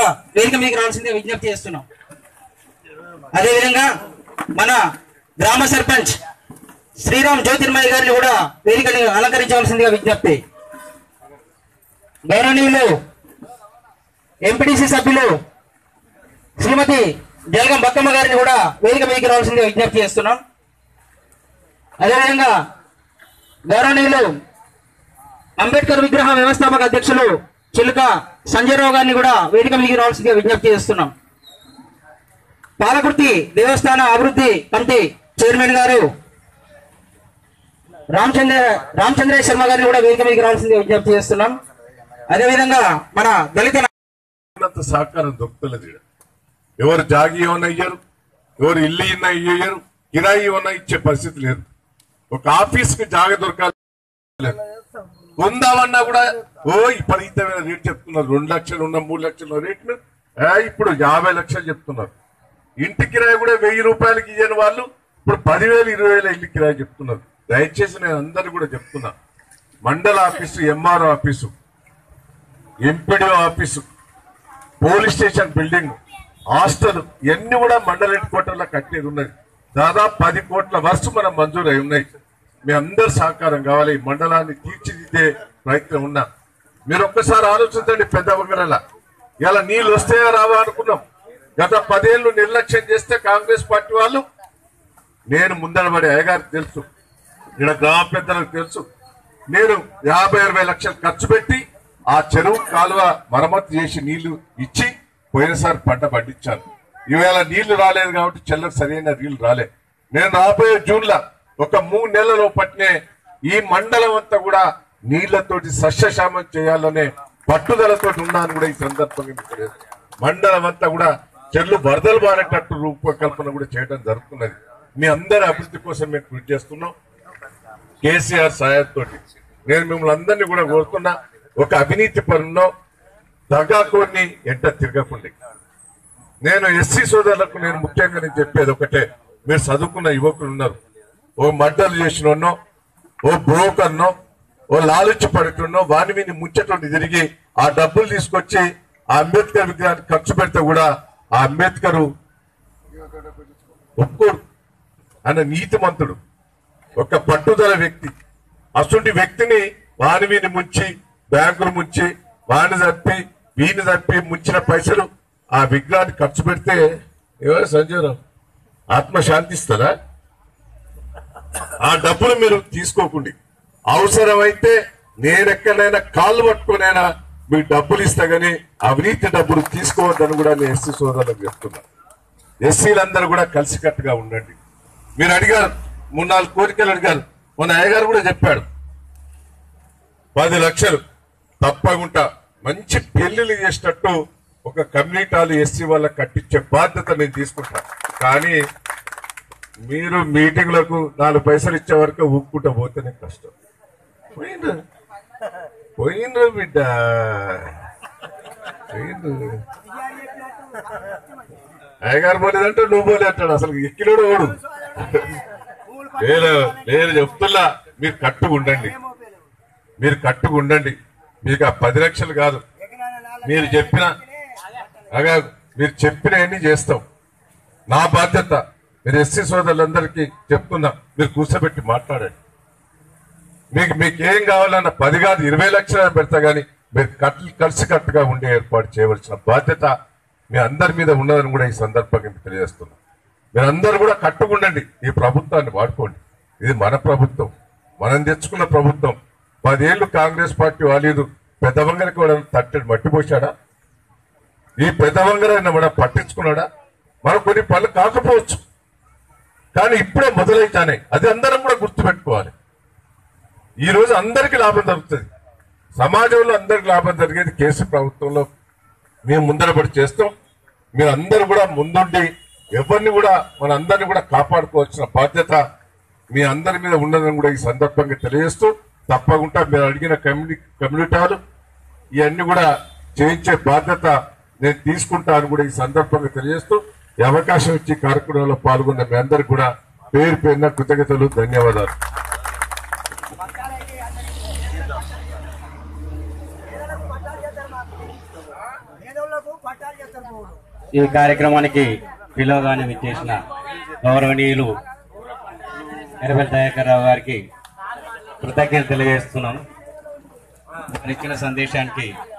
వేదిక మీకు రావాల్సిందే విజ్ఞప్తి చేస్తున్నాం అదేవిధంగా మన గ్రామ సర్పంచ్ శ్రీరామ్ జ్యోతిర్మయ్య గారిని కూడా వేదికని అలంకరించవలసిందిగా విజ్ఞప్తి గౌరవనీయులు ఎంపీటీసీ సభ్యులు శ్రీమతి జలగం బక్కమ్మ గారిని కూడా వేదిక మీదకి రావాల్సిందిగా విజ్ఞప్తి చేస్తున్నాం అదేవిధంగా గౌరవనీయులు అంబేద్కర్ విగ్రహ వ్యవస్థాపక అధ్యక్షులు చిలుక సంజయరావు గారిని కూడా వేదిక మీదకి రావాల్సిందిగా విజ్ఞప్తి చేస్తున్నాం పాలకుర్తి దేవస్థాన అభివృద్ధి కమిటీ చైర్మన్ గారు రామచంద్ర రామచంద్ర శర్మ గారిని కూడా వేదిక మీదకి రావాల్సిందిగా విజ్ఞప్తి చేస్తున్నాం అదేవిధంగా మన దళిత ఉన్నంత సహకారం దొరుకుతలేదు ఈడ. ఎవరు జాగి ఏమన్నా ఇయ్యరు ఎవరు ఇల్లు ఇన్నా ఇయ్యరు కిరాయి ఏమన్నా ఇచ్చే పరిస్థితి లేదు ఒక ఆఫీస్ కి జాగ దొరకాలి కొందామన్నా కూడా ఓ విపరీతమైన రేట్ చెప్తున్నారు రెండు లక్షలు ఉన్న మూడు లక్షల రేట్లు ఆ, ఇప్పుడు యాభై లక్షలు చెప్తున్నారు ఇంటి కిరాయి కూడా వెయ్యి రూపాయలకి ఇయ్యని వాళ్ళు ఇప్పుడు పదివేలు ఇరవై వేల ఇల్లు కిరాయి చెప్తున్నారు దయచేసి నేను అందరు కూడా చెప్తున్నా మండల office MRO office MPDO office police station building hostel ఇవన్నీ కూడా మండల హెడ్ క్వార్టర్లో కట్టేది ఉన్నది దాదాపు పది కోట్ల వరుస మనం మంజూరు అయి ఉన్నాయి మీ అందరు సహకారం కావాలి ఈ మండలాన్ని తీర్చిదిద్దే ప్రయత్నం ఉన్నా మీరు ఒక్కసారి ఆలోచించండి పెద్ద వంగరల ఇలా నీళ్ళు వస్తాయా రావా అనుకున్నాం గత పదేళ్లు నిర్లక్ష్యం చేస్తే కాంగ్రెస్ పార్టీ వాళ్ళు నేను ముందరబడి అయ్యగారికి తెలుసు ఇక్కడ గ్రామ పెద్దలకు తెలుసు నేను యాభై అరవై లక్షలు ఖర్చు పెట్టి ఆ చెరువు కాలువ మరమ్మతు చేసి నీళ్లు ఇచ్చి పోయినసారి పంట పండించాను ఈవేళ నీళ్లు రాలేదు కాబట్టి చెల్లకు సరైన నీళ్లు రాలే నేను రాబోయే జూన్ లో ఒక మూడు నెలల పట్టినే ఈ మండలం అంతా కూడా నీళ్లతోటి సస్యశామం చేయాలనే పట్టుదలతో ఉన్నాను కూడా ఈ సందర్భంగా మీకు తెలియజేస్తున్నాను. మండలం అంతా కూడా చెర్లు వరదలు మారేటట్టు రూపకల్పన కూడా చేయడం జరుగుతున్నది మీ అందరి అభివృద్ధి కోసం మేము కృషి చేస్తున్నాం కేసీఆర్ సహాయంతో నేను మిమ్మల్ని అందరినీ కూడా కోరుతున్నా ఒక అవినీతి పనుల్లో దగాకోని ఎంట తిరగకుండా నేను ఎస్సీ సోదరులకు నేను ముఖ్యంగా నేను చెప్పేది ఒకటే మీరు చదువుకున్న యువకులు ఉన్నారు ఓ మర్డర్లు చేసినోన్నో ఓ బ్రోకర్నో ఓ లాలుచి పడుతున్నో వాని మీద ముచ్చటోని తిరిగి ఆ డబ్బులు తీసుకొచ్చి ఆ అంబేద్కర్ విగ్రహానికి ఖర్చు పెడితే కూడా ఆ అంబేద్కర్ ఒప్పుకోడు ఆయన నీతిమంతుడు ఒక పట్టుదల వ్యక్తి అటువంటి వ్యక్తిని వాని వీని ముంచి బ్యాంకులు ముంచి వాని తప్పి వీని తప్పి ముంచిన పైసలు ఆ విగ్రహాన్ని ఖర్చు పెడితే ఏమో సంజయరావు ఆత్మ శాంతిస్తుందా ఆ డబ్బులు మీరు తీసుకోకండి అవసరమైతే నేనెక్కడైనా కాళ్ళు పట్టుకునైనా మీకు డబ్బులు ఇస్తా గానీ అవినీతి డబ్బులు తీసుకోవద్దని కూడా నేను ఎస్సీ సోదరులకు చెప్తున్నా ఎస్సీలందరూ కూడా కలిసికట్టుగా ఉండండి మీరు అడిగారు మూడు నాలుగు కోరికలు అడిగారు మొన్న అయ్యగారు కూడా చెప్పాడు పది లక్షలు తప్పకుండా మంచి పెళ్లిళ్ళు చేసేటట్టు ఒక కమ్యూనిటీ హాల్ ఎస్సీ వాళ్ళకి కట్టించే బాధ్యత నేను తీసుకుంటా కానీ మీరు మీటింగ్లకు నాలుగు పైసలు ఇచ్చే వరకు ఊపుకుంటా పోతేనే కష్టం పోయిండ్రు పోయిండ్రు బిడ్డ పోయిండ్రు అయ్యగారు పోలేదంటే నువ్వు పోలే అంటాడు అసలు ఎక్కిలోడు ఓడు లేదు లేదు చెప్తున్నా మీరు కట్టుగా ఉండండి మీరు కట్టుగా ఉండండి మీకు ఆ పది లక్షలు కాదు మీరు చెప్పిన అగా మీరు చెప్పినవన్నీ చేస్తాం నా బాధ్యత మీరు ఎస్సీ సోదరులందరికీ చెప్తున్నా మీరు కూర్చోబెట్టి మాట్లాడండి మీకు మీకు ఏం కావాలన్న పది కాదు ఇరవై లక్షలు పెడతా గానీ మీరు కట్లు కలిసి కట్టుగా ఉండే ఏర్పాటు చేయవలసిన బాధ్యత మీ అందరి మీద ఉన్నదని కూడా ఈ సందర్భంగా మీకు తెలియజేస్తున్నా మీరందరూ కూడా కట్టుకుండండి ఈ ప్రభుత్వాన్ని వాడుకోండి ఇది మన ప్రభుత్వం మనం తెచ్చుకున్న ప్రభుత్వం పదేళ్లు కాంగ్రెస్ పార్టీ వాళ్ళు పెద్దవంగరికి కూడా తట్టడి మట్టి పోశాడా ఈ పెద్దవంగరైనా కూడా పట్టించుకున్నాడా మనం కొన్ని పనులు కాకపోవచ్చు కానీ ఇప్పుడే మొదలైతానే అది అందరం కూడా గుర్తుపెట్టుకోవాలి ఈ రోజు అందరికీ లాభం జరుగుతుంది సమాజంలో అందరికి లాభం జరిగేది కేసు ప్రభుత్వంలో మేము ముందరపడి చేస్తాం మీరు అందరూ కూడా ముందుండి ఎవరిని కూడా మన అందరిని కూడా కాపాడుకోవాల్సిన బాధ్యత మీ అందరి మీద ఉన్నదని కూడా ఈ సందర్భంగా తెలియజేస్తూ తప్పకుండా మీరు అడిగిన కమ్యూని కమ్యూనిటాలు ఇవన్నీ కూడా చేయించే బాధ్యత నేను తీసుకుంటాను కూడా ఈ సందర్భంగా తెలియజేస్తూ ఈ అవకాశం ఇచ్చి కార్యక్రమంలో పాల్గొన్న మీ అందరికి కూడా పేరు పేరున కృతజ్ఞతలు ధన్యవాదాలు ఈ కార్యక్రమానికి పిలవగానే విచ్చేసిన గౌరవనీయులు ఎర్రబెల్లి దయాకర్ రావు గారికి కృతజ్ఞతలు తెలియజేస్తున్నాను వారు ఇచ్చిన సందేశానికి